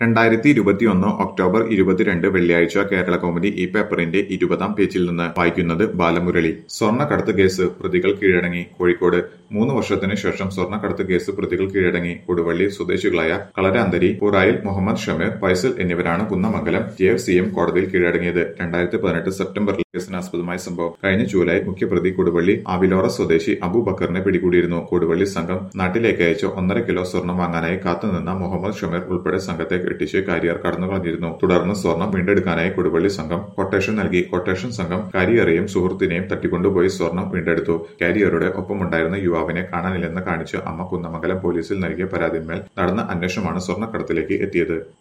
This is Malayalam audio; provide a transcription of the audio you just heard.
രണ്ടായിരത്തി ഇരുപത്തിയൊന്ന് ഒക്ടോബർ ഇരുപത്തിരണ്ട് വെള്ളിയാഴ്ച കേരള കൗമുദി ഈ പേപ്പറിന്റെ ഇരുപതാം പേജിൽ നിന്ന് വായിക്കുന്നത് ബാലമുരളി സ്വർണ്ണക്കടത്ത് കേസ് പ്രതികൾ കീഴടങ്ങി കോഴിക്കോട് മൂന്ന് വർഷത്തിനു ശേഷം സ്വർണ്ണക്കടത്ത് കേസ് പ്രതികൾ കീഴടങ്ങി കൊടുവള്ളി സ്വദേശികളായ കളരാന്തരി പുറായിൽ മുഹമ്മദ് ഷമീർ ഫൈസൽ എന്നിവരാണ് Kunnamangalam J F C M കോടതിയിൽ കീഴടങ്ങിയത് രണ്ടായിരത്തി പതിനെട്ട് സെപ്റ്റംബറിൽ കേസിനാസ്പദമായ സംഭവം കഴിഞ്ഞ ജൂലൈ മുഖ്യപ്രതി കൊടുവള്ളി ആവിലോറ സ്വദേശി അബൂബക്കറിനെ പിടികൂടിയിരുന്നു കൊടുവള്ളി സംഘം നാട്ടിലേക്ക് അയച്ച ഒന്നര കിലോ സ്വർണം വാങ്ങാനായി കാത്തുനിന്ന മുഹമ്മദ് ഷമീർ ഉൾപ്പെടെ സംഘത്തെ കെട്ടിച്ച് കാരിയർ കടന്നു കളഞ്ഞിരുന്നു തുടർന്ന് സ്വർണം വീണ്ടെടുക്കാനായി കൊടുവള്ളി സംഘം കൊട്ടേഷൻ നൽകി കൊട്ടേഷൻ സംഘം കാരിയറെയും സുഹൃത്തിനെയും തട്ടിക്കൊണ്ടുപോയി സ്വർണം വീണ്ടെടുത്തു കാരിയറുടെ ഒപ്പമുണ്ടായിരുന്ന യുവാവിനെ കാണാനില്ലെന്ന് കാണിച്ച് അമ്മ കുന്നമംഗലം പോലീസിൽ നൽകിയ പരാതിന്മേൽ നടന്ന അന്വേഷണമാണ് സ്വർണ്ണക്കടത്തിലേക്ക് എത്തിയത്